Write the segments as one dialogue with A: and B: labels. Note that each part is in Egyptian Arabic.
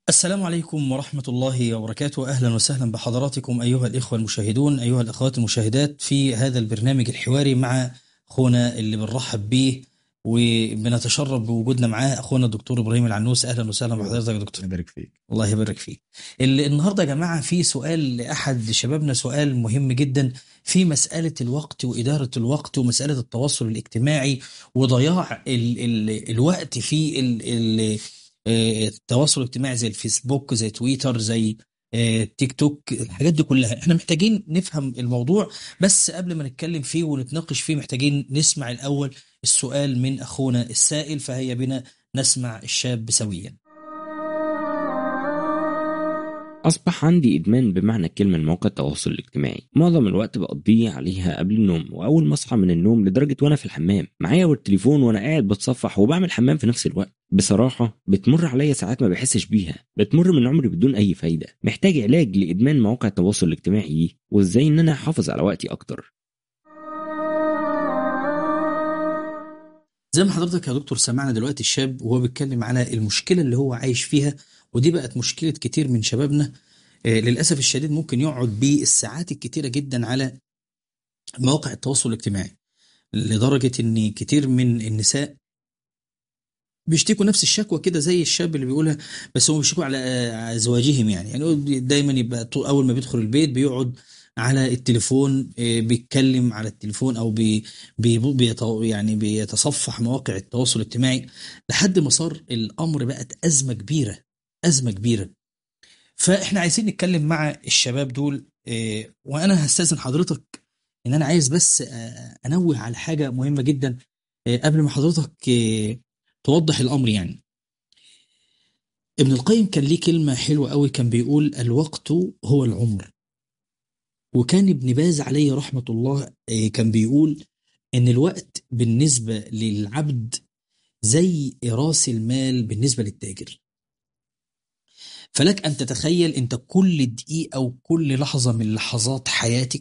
A: السلام عليكم ورحمة الله وبركاته أهلا وسهلا بحضراتكم أيها الإخوة المشاهدون أيها الأخوات المشاهدات في هذا البرنامج الحواري مع أخونا اللي بنرحب به وبنتشرف بوجودنا معاه أخونا الدكتور إبراهيم العنوس أهلا وسهلا بحضرتك يا دكتور
B: يبارك فيك
A: الله يبارك فيك ال- النهاردة يا جماعة في سؤال لأحد شبابنا سؤال مهم جدا في مسألة الوقت وإدارة الوقت ومسألة التواصل الاجتماعي وضياع ال ال الوقت في ال ال آه، التواصل الاجتماعي زي الفيسبوك زي تويتر زي آه، تيك توك الحاجات دي كلها احنا محتاجين نفهم الموضوع بس قبل ما نتكلم فيه ونتناقش فيه محتاجين نسمع الأول السؤال من أخونا السائل فهيا بنا نسمع الشاب سويا
C: أصبح عندي إدمان بمعنى الكلمة لمواقع التواصل الاجتماعي معظم الوقت بقضيه عليها قبل النوم وأول ما أصحى من النوم لدرجة وأنا في الحمام معايا والتليفون وأنا قاعد بتصفح وبعمل حمام في نفس الوقت بصراحة بتمر عليا ساعات ما بحسش بيها بتمر من عمري بدون أي فايدة محتاج علاج لإدمان مواقع التواصل الاجتماعي دي وإزاي إن أنا أحافظ على وقتي أكتر
A: زي ما حضرتك يا دكتور سمعنا دلوقتي الشاب وهو بيتكلم على المشكلة اللي هو عايش فيها ودي بقت مشكلة كتير من شبابنا آه، للأسف الشديد ممكن يقعد بالساعات الكتيرة جدا على مواقع التواصل الاجتماعي لدرجة إن كتير من النساء بيشتكوا نفس الشكوى كده زي الشاب اللي بيقولها بس هم بيشتكوا على آه، أزواجهم يعني يعني هو دايما يبقى طول- أول ما بيدخل البيت بيقعد على التليفون آه، بيتكلم على التليفون أو بي بي بيت يعني بيتصفح مواقع التواصل الاجتماعي لحد ما صار الأمر بقت أزمة كبيرة أزمة كبيرة فإحنا عايزين نتكلم مع الشباب دول آه، وأنا هستأذن حضرتك إن أنا عايز بس آه، أنوه على حاجة مهمة جدا آه، قبل ما حضرتك آه، توضح الأمر يعني ابن القيم كان ليه كلمة حلوة قوي كان بيقول الوقت هو العمر وكان ابن باز عليه رحمة الله آه، كان بيقول إن الوقت بالنسبة للعبد زي راس المال بالنسبة للتاجر فلك أن تتخيل أنت كل دقيقة أو كل لحظة من لحظات حياتك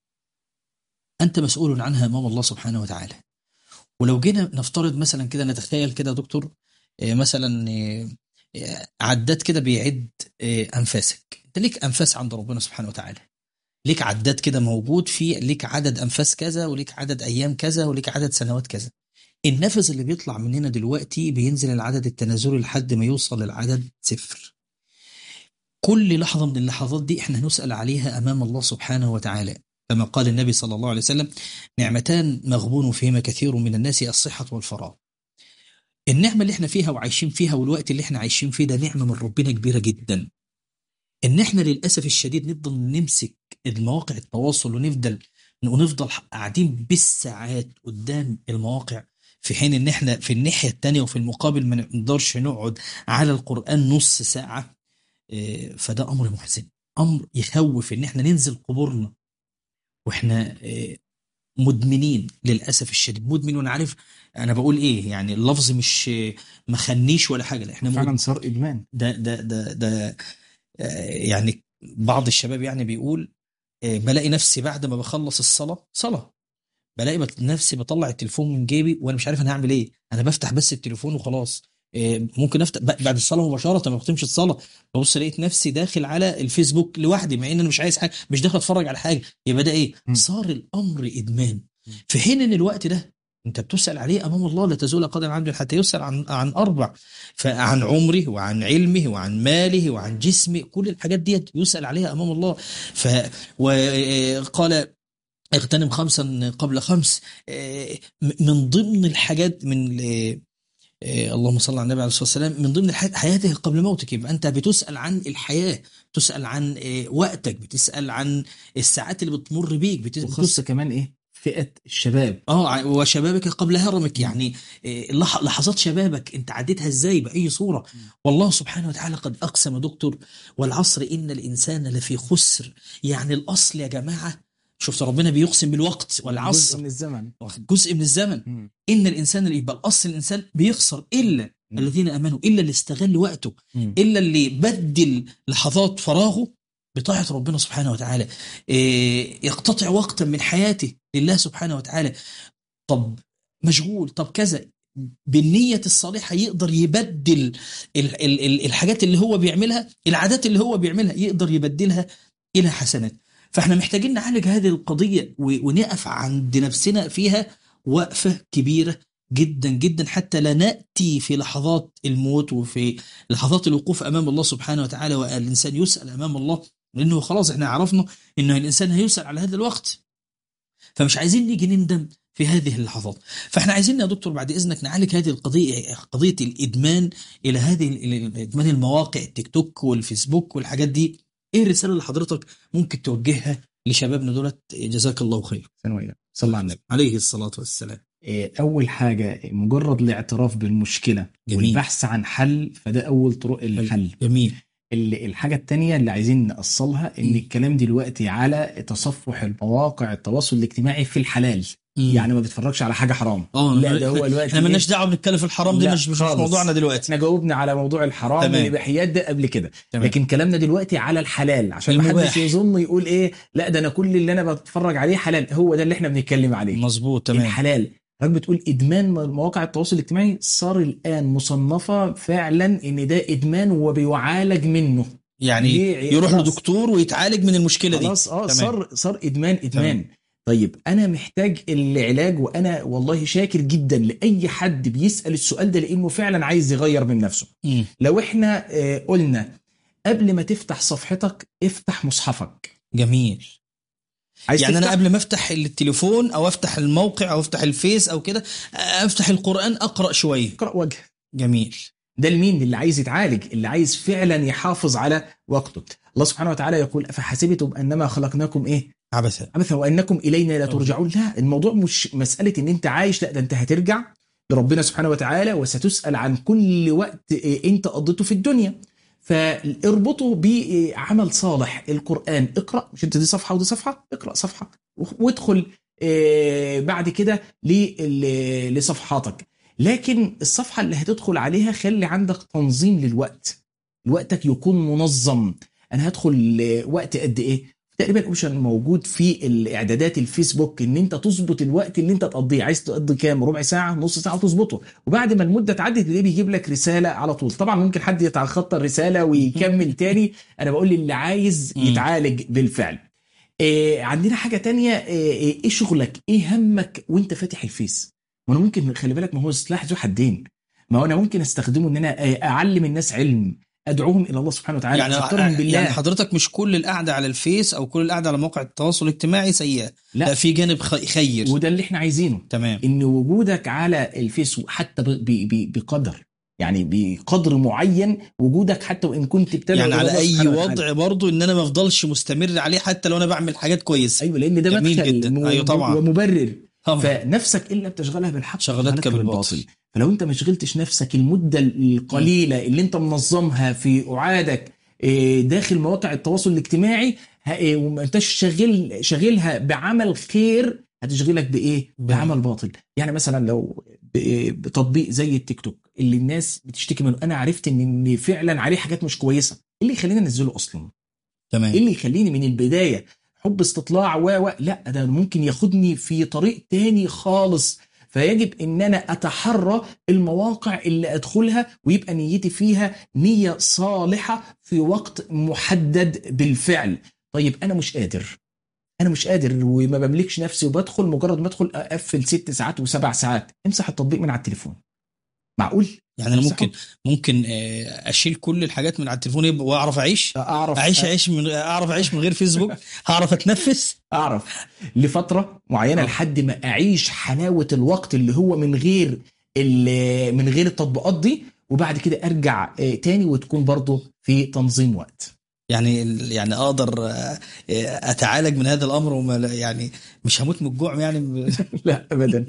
A: أنت مسؤول عنها أمام الله سبحانه وتعالى ولو جينا نفترض مثلا كده نتخيل كده يا دكتور آه، مثلا آه، آه، عداد كده بيعد آه، أنفاسك أنت ليك أنفاس عند ربنا سبحانه وتعالى ليك عداد كده موجود فيه ليك عدد أنفاس كذا وليك عدد أيام كذا وليك عدد سنوات كذا النفس اللي بيطلع مننا دلوقتي بينزل العدد التنازلي لحد ما يوصل للعدد صفر كل لحظة من اللحظات دي احنا هنسأل عليها أمام الله سبحانه وتعالى كما قال النبي صلى الله عليه وسلم نعمتان مغبون فيهما كثير من الناس الصحة والفراغ النعمة اللي احنا فيها وعايشين فيها والوقت اللي احنا عايشين فيه ده نعمة من ربنا كبيرة جدا ان احنا للأسف الشديد نفضل نمسك المواقع التواصل ونفضل ونفضل قاعدين بالساعات قدام المواقع في حين ان احنا في الناحية التانية وفي المقابل ما نقدرش نقعد على القرآن نص ساعة إيه، فده امر محزن امر يخوف ان احنا ننزل قبورنا واحنا إيه، مدمنين للاسف الشديد مدمن وانا عارف انا بقول ايه يعني اللفظ مش إيه، ما خنيش ولا حاجه لا احنا
B: فعلا
A: مدمن
B: صار ادمان
A: ده ده ده ده آه، يعني بعض الشباب يعني بيقول آه، بلاقي نفسي بعد ما بخلص الصلاه صلاه بلاقي بت- نفسي بطلع التليفون من جيبي وانا مش عارف انا هعمل ايه انا بفتح بس التليفون وخلاص آه، ممكن افتح ب- بعد الصلاه مباشره ما بختمش الصلاه ببص لقيت نفسي داخل على الفيسبوك لوحدي مع ان انا مش عايز حاجه مش داخل اتفرج على حاجه يبقى ده ايه
B: م.
A: صار الامر ادمان
B: م.
A: في حين ان الوقت ده انت بتسال عليه امام الله لا تزول قدم عبد حتى يسال عن عن اربع فعن عمره وعن علمه وعن ماله وعن جسمه كل الحاجات دي يسال عليها امام الله ف وقال اغتنم خمسا قبل خمس آه، من ضمن الحاجات من آه، آه، اللهم صل على النبي عليه الصلاه والسلام من ضمن الحاجات حياتك قبل موتك يبقى انت بتسال عن الحياه تسال عن آه، وقتك بتسال عن الساعات اللي بتمر بيك بتس-
B: وخاصة كمان ايه فئة الشباب
A: اه ع- وشبابك قبل هرمك يعني إيه، لح- لحظات شبابك انت عديتها ازاي باي صوره والله سبحانه وتعالى قد اقسم دكتور والعصر ان الانسان لفي خسر يعني الاصل يا جماعه شفت ربنا بيقسم بالوقت
B: جزء
A: والعصر
B: من الزمن
A: جزء من الزمن
B: مم.
A: ان الانسان اللي يبقى الاصل الانسان بيخسر الا
B: مم.
A: الذين امنوا الا اللي استغل وقته
B: مم.
A: الا اللي بدل لحظات فراغه بطاعة ربنا سبحانه وتعالى إيه، يقتطع وقتا من حياته لله سبحانه وتعالى طب مشغول طب كذا بالنية الصالحة يقدر يبدل ال ال ال الحاجات اللي هو بيعملها العادات اللي هو بيعملها يقدر يبدلها إلى حسنات فاحنا محتاجين نعالج هذه القضية و- ونقف عند نفسنا فيها وقفة كبيرة جدا جدا حتى لا نأتي في لحظات الموت وفي لحظات الوقوف أمام الله سبحانه وتعالى والإنسان يسأل أمام الله لأنه خلاص احنا عرفنا أنه الإنسان هيسأل على هذا الوقت فمش عايزين نيجي نندم في هذه اللحظات فاحنا عايزين يا دكتور بعد إذنك نعالج هذه القضية قضية الإدمان إلى هذه ال- ال- إدمان المواقع التيك توك والفيسبوك والحاجات دي إيه الرسالة اللي حضرتك ممكن توجهها لشبابنا دولت جزاك الله خير
B: ثانوية صلى على النبي
A: عليه الصلاة والسلام
B: إيه، أول حاجة مجرد الاعتراف بالمشكلة
A: جميل.
B: والبحث عن حل فده أول طرق الحل
A: جميل
B: ال- الحاجة التانية اللي عايزين نأصلها إن
A: م.
B: الكلام دلوقتي على تصفح المواقع التواصل الاجتماعي في الحلال يعني ما بتفرجش على حاجة حرام
A: اه
B: لا ده هو دلوقتي
A: احنا مالناش
B: إيه؟
A: دعوه بنتكلم في الحرام دي
B: لا
A: مش مش
B: خالص.
A: موضوعنا دلوقتي
B: احنا جاوبنا على موضوع الحرام
A: تمام.
B: والإباحيات ده قبل كده
A: تمام.
B: لكن كلامنا دلوقتي على الحلال عشان ما
A: المباح.
B: حدش يظن يقول ايه لا ده انا كل اللي انا بتفرج عليه حلال هو ده اللي احنا بنتكلم عليه
A: مظبوط تمام
B: الحلال حضرتك بتقول ادمان مواقع التواصل الاجتماعي صار الان مصنفه فعلا ان ده ادمان وبيعالج منه
A: يعني
B: ليه؟
A: يروح
B: خلاص.
A: لدكتور ويتعالج من المشكله دي
B: خلاص اه
A: تمام.
B: صار صار ادمان ادمان طيب انا محتاج العلاج وانا والله شاكر جدا لاي حد بيسال السؤال ده لانه فعلا عايز يغير من نفسه
A: مم.
B: لو احنا آه، قلنا قبل ما تفتح صفحتك افتح مصحفك
A: جميل
B: عايز
A: يعني انا
B: تفتح؟
A: قبل ما افتح التليفون او افتح الموقع او افتح الفيس او كده افتح القران اقرا شويه
B: اقرا وجه
A: جميل
B: ده لمين اللي عايز يتعالج اللي عايز فعلا يحافظ على وقته الله سبحانه وتعالى يقول افحسبتم انما خلقناكم ايه
A: عبثا
B: عبثا وانكم الينا لا ترجعون لا الموضوع مش مساله ان انت عايش لا ده انت هترجع لربنا سبحانه وتعالى وستسال عن كل وقت إيه انت قضيته في الدنيا فاربطه بعمل صالح القران اقرا مش انت دي صفحه ودي صفحه اقرا صفحه وادخل إيه، بعد كده لل- لصفحاتك لكن الصفحه اللي هتدخل عليها خلي عندك تنظيم للوقت وقتك يكون منظم انا هدخل آه، وقت قد ايه تقريبا اوبشن موجود في الاعدادات الفيسبوك ان انت تظبط الوقت اللي انت تقضيه عايز تقضي كام ربع ساعه نص ساعه تظبطه وبعد ما المده تعدي تلاقيه بيجيب لك رساله على طول طبعا ممكن حد يتخطى الرساله ويكمل تاني انا بقول للي عايز
A: مم.
B: يتعالج بالفعل إيه عندنا حاجه تانية ايه إيه شغلك ايه همك وانت فاتح الفيس ما انا ممكن خلي بالك ما هو سلاح ذو حدين ما هو انا ممكن استخدمه ان انا آه، اعلم الناس علم ادعوهم الى الله سبحانه وتعالى
A: يعني
B: اذكرهم بالله
A: يعني حضرتك مش كل القعده على الفيس او كل القعده على مواقع التواصل الاجتماعي سيئه
B: لا.
A: لا في جانب خ- خير
B: وده اللي احنا عايزينه
A: تمام
B: ان وجودك على الفيس حتى ب- ب- ب- بقدر يعني بقدر معين وجودك حتى وان كنت بتدعو
A: يعني
B: إلى
A: على
B: الله
A: اي
B: سبحانه وتعالى.
A: وضع برضو ان انا ما افضلش مستمر عليه حتى لو انا بعمل حاجات كويسه
B: ايوه لان ده
A: جميل
B: مدخل
A: جدا.
B: و-
A: أيوة طبعا.
B: ومبرر
A: طبعا.
B: فنفسك الا بتشغلها بالحق
A: شغلتك
B: شغلتك
A: بالباطل.
B: فلو انت ما شغلتش نفسك المده القليله اللي انت منظمها في اعادك إيه، داخل مواقع التواصل الاجتماعي ه- إيه، وما انتش شاغل شاغلها بعمل خير هتشغلك بايه؟
A: ب-
B: بعمل باطل يعني مثلا لو ب- بتطبيق زي التيك توك اللي الناس بتشتكي منه انا عرفت ان إن فعلا عليه حاجات مش كويسه ايه اللي يخليني انزله اصلا؟ ايه
A: تمام
B: اللي يخليني من البدايه حب استطلاع و و لا ده ممكن ياخدني في طريق تاني خالص فيجب ان انا اتحرى المواقع اللي ادخلها ويبقى نيتي فيها نيه صالحه في وقت محدد بالفعل طيب انا مش قادر انا مش قادر وما بملكش نفسي وبدخل مجرد ما ادخل اقفل ست ساعات وسبع ساعات امسح التطبيق من على التليفون معقول
A: يعني انا
B: امسحه؟
A: ممكن ممكن آه، اشيل كل الحاجات من على التليفون يبقى- واعرف اعيش
B: اعرف
A: اعيش اعيش من اعرف اعيش من غير فيسبوك هعرف اتنفس
B: اعرف لفتره معينه
A: آه.
B: لحد ما اعيش حلاوه الوقت اللي هو من غير ال- من غير التطبيقات دي وبعد كده ارجع آه، تاني وتكون برضه في تنظيم وقت
A: يعني ال- يعني اقدر آه، آه، اتعالج من هذا الامر وما لا- يعني مش هموت من الجوع يعني
B: لا ابدا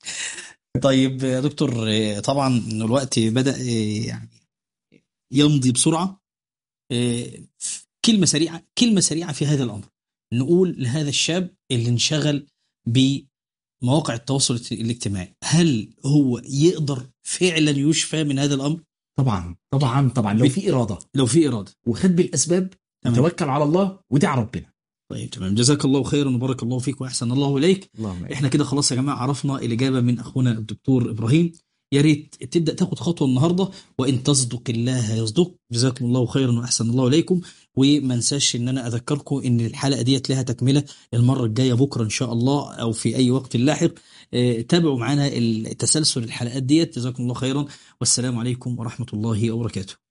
A: طيب يا دكتور آه، طبعا إنه الوقت بدأ آه، يعني يمضي بسرعة آه، كلمة سريعة كلمة سريعة في هذا الأمر نقول لهذا الشاب اللي انشغل بمواقع التواصل الاجتماعي هل هو يقدر فعلا يشفى من هذا الأمر
B: طبعا طبعا طبعا لو في اراده
A: لو في إرادة
B: وخد بالاسباب
A: تمام.
B: توكل على الله ودع ربنا
A: طيب تمام جزاك الله خيرا وبارك الله فيك وأحسن الله إليك
B: اللهم
A: احنا كده خلاص يا جماعه عرفنا الاجابه من اخونا الدكتور ابراهيم يا ريت تبدا تاخد خطوه النهارده وان تصدق الله يصدق جزاكم الله خيرا واحسن الله اليكم وما انساش ان انا اذكركم ان الحلقه ديت لها تكمله المره الجايه بكره ان شاء الله او في اي وقت لاحق آه، تابعوا معنا تسلسل الحلقات ديت جزاكم الله خيرا والسلام عليكم ورحمه الله وبركاته